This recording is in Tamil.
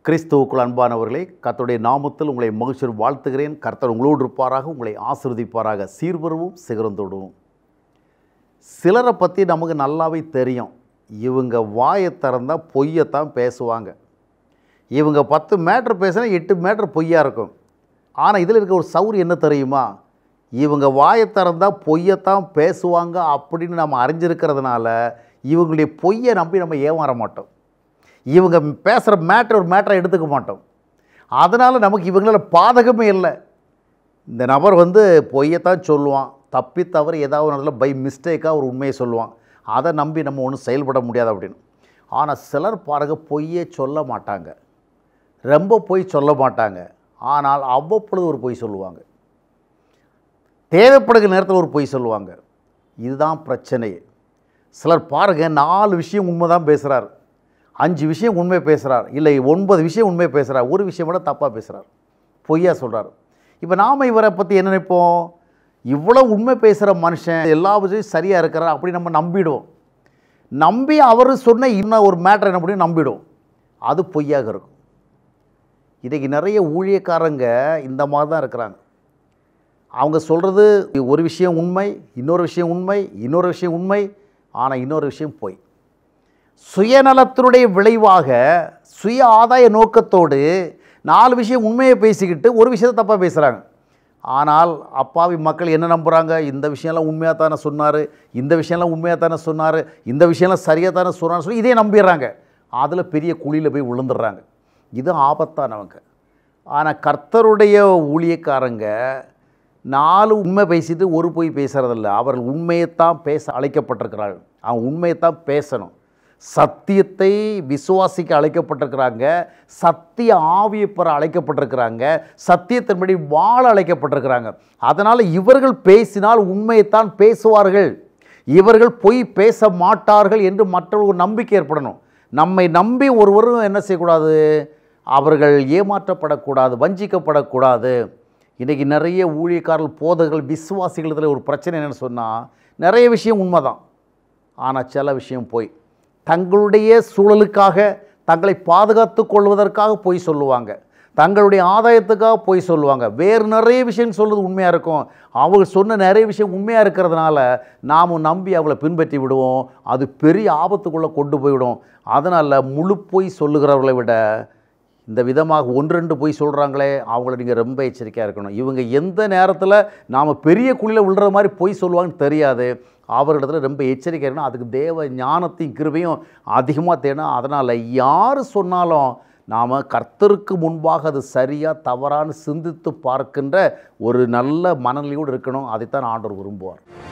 கிறிஸ்துவுக்குள் அன்பானவர்களே கர்த்தருடைய நாமத்தில் உங்களை மகிழ்ச்சியோடு வாழ்த்துகிறேன் கர்த்தர் உங்களோடு இருப்பாராக உங்களை ஆசீர்வதிப்பாராக சீர்வரவும் சிகரந்தோடும் சிலரை பற்றி நமக்கு நல்லாவே தெரியும் இவங்க வாயை திறந்தா பொய்யத்தான் பேசுவாங்க இவங்க பத்து மேட்ரு பேசினா எட்டு மேட்ரு பொய்யா இருக்கும் ஆனால் இதில் இருக்க ஒரு சௌர் என்ன தெரியுமா இவங்க வாயை திறந்தா பொய்யத்தான் பேசுவாங்க அப்படின்னு நம்ம அறிஞ்சிருக்கிறதுனால இவங்களுடைய பொய்யை நம்பி நம்ம ஏமாற மாட்டோம் இவங்க பேசுகிற மேட்ரு ஒரு மேட்டரை எடுத்துக்க மாட்டோம் அதனால் நமக்கு இவங்களால பாதகமே இல்லை இந்த நபர் வந்து பொய்யத்தான் சொல்லுவான் தப்பி தவறு ஏதாவது ஒரு இடத்துல பை மிஸ்டேக்காக ஒரு உண்மையை சொல்லுவான் அதை நம்பி நம்ம ஒன்றும் செயல்பட முடியாது அப்படின்னு ஆனால் சிலர் பாருங்க பொய்யே சொல்ல மாட்டாங்க ரொம்ப பொய் சொல்ல மாட்டாங்க ஆனால் அவ்வப்பொழுது ஒரு பொய் சொல்லுவாங்க தேவைப்படுகிற நேரத்தில் ஒரு பொய் சொல்லுவாங்க இதுதான் பிரச்சனையே சிலர் பாருங்க நாலு விஷயம் உண்மை தான் பேசுகிறார் அஞ்சு விஷயம் உண்மை பேசுகிறார் இல்லை ஒன்பது விஷயம் உண்மை பேசுகிறார் ஒரு விஷயம் கூட தப்பாக பேசுகிறார் பொய்யா சொல்கிறார் இப்போ நாம் இவரை பற்றி என்ன நினைப்போம் இவ்வளோ உண்மை பேசுகிற மனுஷன் எல்லா விஷயம் சரியாக இருக்கிறார் அப்படி நம்ம நம்பிடுவோம் நம்பி அவர் சொன்ன இன்னும் ஒரு மேட்டர் என்ன பண்ணி நம்பிடும் அது பொய்யாக இருக்கும் இன்றைக்கி நிறைய ஊழியக்காரங்க இந்த மாதிரி தான் இருக்கிறாங்க அவங்க சொல்கிறது ஒரு விஷயம் உண்மை இன்னொரு விஷயம் உண்மை இன்னொரு விஷயம் உண்மை ஆனால் இன்னொரு விஷயம் பொய் சுயநலத்தினுடைய விளைவாக சுய ஆதாய நோக்கத்தோடு நாலு விஷயம் உண்மையை பேசிக்கிட்டு ஒரு விஷயத்தை தப்பாக பேசுகிறாங்க ஆனால் அப்பாவி மக்கள் என்ன நம்புகிறாங்க இந்த விஷயம்லாம் உண்மையாக தானே சொன்னார் இந்த விஷயம்லாம் உண்மையாக தானே சொன்னார் இந்த விஷயம்லாம் சரியாக தானே சொன்னார்னு சொல்லி இதே நம்பிடுறாங்க அதில் பெரிய குழியில் போய் விழுந்துடுறாங்க இது ஆபத்தானவங்க ஆனால் கர்த்தருடைய ஊழியக்காரங்க நாலு உண்மை பேசிட்டு ஒரு பொய் பேசுகிறதில்ல அவர்கள் உண்மையைத்தான் பேச அழைக்கப்பட்டிருக்கிறார்கள் அவன் உண்மையைத்தான் பேசணும் சத்தியத்தை விசுவாசிக்க அழைக்கப்பட்டிருக்கிறாங்க சத்திய ஆவியை பெற அழைக்கப்பட்டிருக்கிறாங்க சத்தியத்தின்படி வாழ அழைக்கப்பட்டிருக்கிறாங்க அதனால் இவர்கள் பேசினால் உண்மையைத்தான் பேசுவார்கள் இவர்கள் பொய் பேச மாட்டார்கள் என்று மற்றவர்கள் ஒரு நம்பிக்கை ஏற்படணும் நம்மை நம்பி ஒருவரும் என்ன செய்யக்கூடாது அவர்கள் ஏமாற்றப்படக்கூடாது வஞ்சிக்கப்படக்கூடாது இன்றைக்கி நிறைய ஊழியக்காரர்கள் போதகர்கள் விசுவாசிகள் இதில் ஒரு பிரச்சனை என்னென்னு சொன்னால் நிறைய விஷயம் உண்மைதான் ஆனால் சில விஷயம் போய் தங்களுடைய சூழலுக்காக தங்களை பாதுகாத்து கொள்வதற்காக பொய் சொல்லுவாங்க தங்களுடைய ஆதாயத்துக்காக பொய் சொல்லுவாங்க வேறு நிறைய விஷயம் சொல்கிறது உண்மையாக இருக்கும் அவங்க சொன்ன நிறைய விஷயம் உண்மையாக இருக்கிறதுனால நாம் நம்பி அவளை பின்பற்றி விடுவோம் அது பெரிய ஆபத்துக்குள்ளே கொண்டு போய்விடும் அதனால் முழு பொய் சொல்லுகிறவர்களை விட இந்த விதமாக ஒன்று ரெண்டு பொய் சொல்கிறாங்களே அவங்கள நீங்கள் ரொம்ப எச்சரிக்கையாக இருக்கணும் இவங்க எந்த நேரத்தில் நாம் பெரிய குழியில் விழுற மாதிரி பொய் சொல்லுவாங்கன்னு தெரியாது அவர்களிடத்துல ரொம்ப எச்சரிக்கை இருக்கணும் அதுக்கு தேவ ஞானத்தையும் கிருபையும் அதிகமாக தேடணும் அதனால் யார் சொன்னாலும் நாம் கர்த்தருக்கு முன்பாக அது சரியாக தவறான்னு சிந்தித்து பார்க்கின்ற ஒரு நல்ல மனநிலையோடு இருக்கணும் அதைத்தான் ஆண்டவர் விரும்புவார்